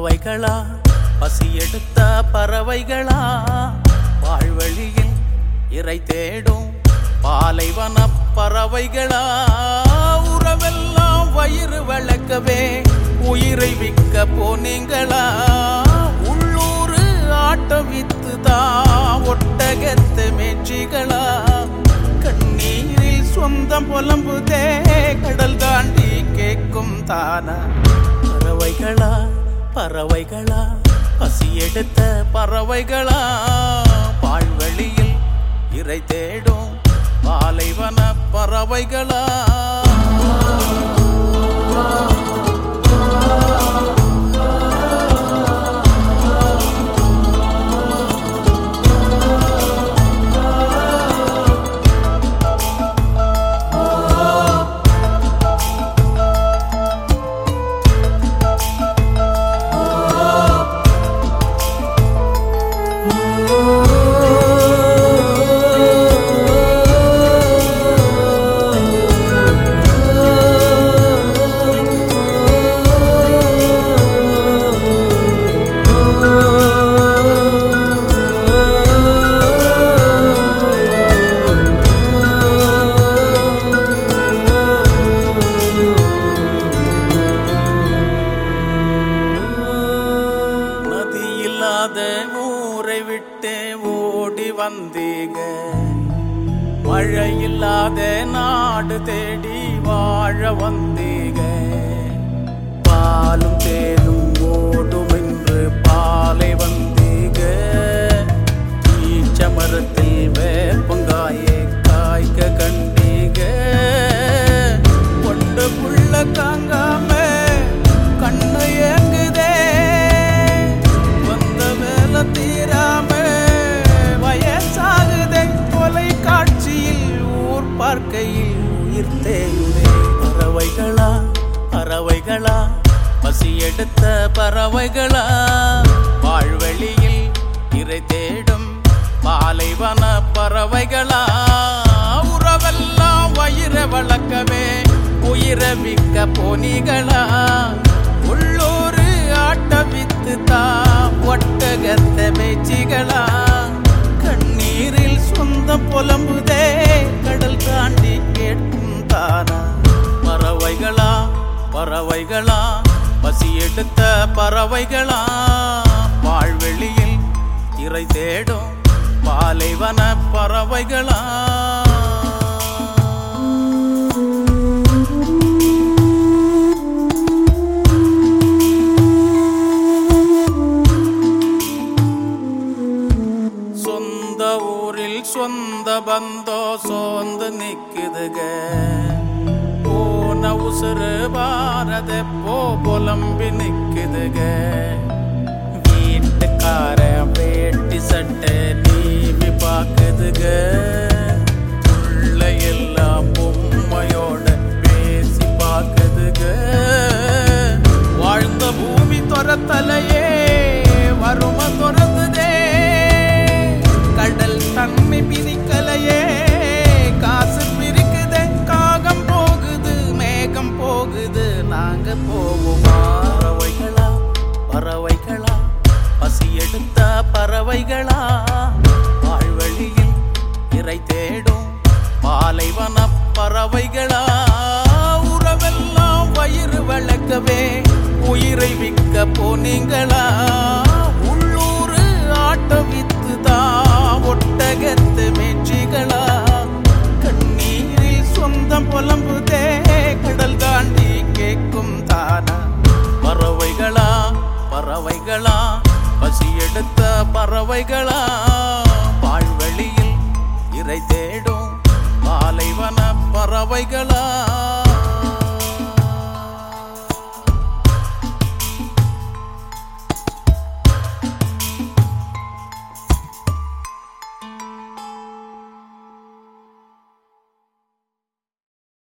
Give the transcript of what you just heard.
பறவைகளா பசி எடுத்த பறவைகளா வாழ்வழியில் இறை தேடும் பாலைவன பறவைகளா உறவெல்லாம் வயிறு வளர்க்கவே உயிரை விற்க போனீங்களா உள்ளூர் ஆட்டம் வித்து தான் ஒட்டகத்து மேட்சிகளா கண்ணீரில் சொந்தம் புலம்புதே கடல் தாண்டி கேட்கும் தானா பறவைகளா பறவைகளா பசி எடுத்த பறவைகளா பால்வெளியில் இறை தேடும் பாலைவன பறவைகளா நதி இல்லாத ஊரை விட்டு ஓடி வந்தீங்க மழை இல்லாத நாடு தேடி வாழ வந்தீங்க பாலும் தேனும் ஓடும் என்று பாலை வந்தீங்க ஈச்ச மரத்தில் வேப்பங்காயை காய்க்க கண்டீங்க ஒன்றுக்குள்ள காங்காம கண்ணு ஏங்குதே வந்த வேலை தீராம வயசாகுதே கொலை காட்சியில் ஊர் பார்க்கையில் உயிர் தேயுதே பறவைகளா பறவைகளா பசி எடுத்த பறவைகளா வாழ்வெளியில் இறை தேடும் பாலைவன பறவைகளா உறவெல்லாம் வயிற வளர்க்கவே உயிரை விற்க போனீங்களா உள்ளூர் ஆட்ட வித்து தா ஒட்டகத்த மேய்ச்சிகளா கண்ணீரில் சொந்தம் புலம்புதே கடல் தாண்டி கேட்கும் தானா பறவைகளா பறவைகளா பசி எடுத்த பறவைகளா வாழ்வெளியில் இறை தேடும் பாலைவன பறவைகளா சொந்த ஊரில் சொந்த பந்தோ சோர்ந்து நிக்குதுக போன உசுறு பாரத போ புலம்பி நிக்குதுக வீட்டுக்கார வேட்டி சட்டை டிவி பாக்குதுக உள்ள எல்லாம் பொம்மையோட பேசி பாக்குதுக வாழ்ந்த பூமி துரத்தலையே வறும துரத்துதே கடல் தன்மை பிரிக்கலையே காசு பிரிக்குதே காகம் போகுது மேகம் போகுது நாங்க போவோமா பறவைகளா பறவைகளா பசி எடுத்த பறவைகளா வாழ்வழியில் இறை தேடும் பாலைவன பறவைகளா உறவெல்லாம் வயிறு வளர்க்கவே உயிரை விற்க போனீங்களா உள்ளூர் ஆட்ட வித்து தான் ஒட்டகத்து மேட்சிகளா கண்ணீரில் சொந்தம் புலம்புதே கடல் தாண்டி கேட்கும் தானா பறவைகளா பறவைகளா பசி எடுத்த பறவைகளா பால்வெளியில் இறை தேடும் பாலைவன பறவைகளா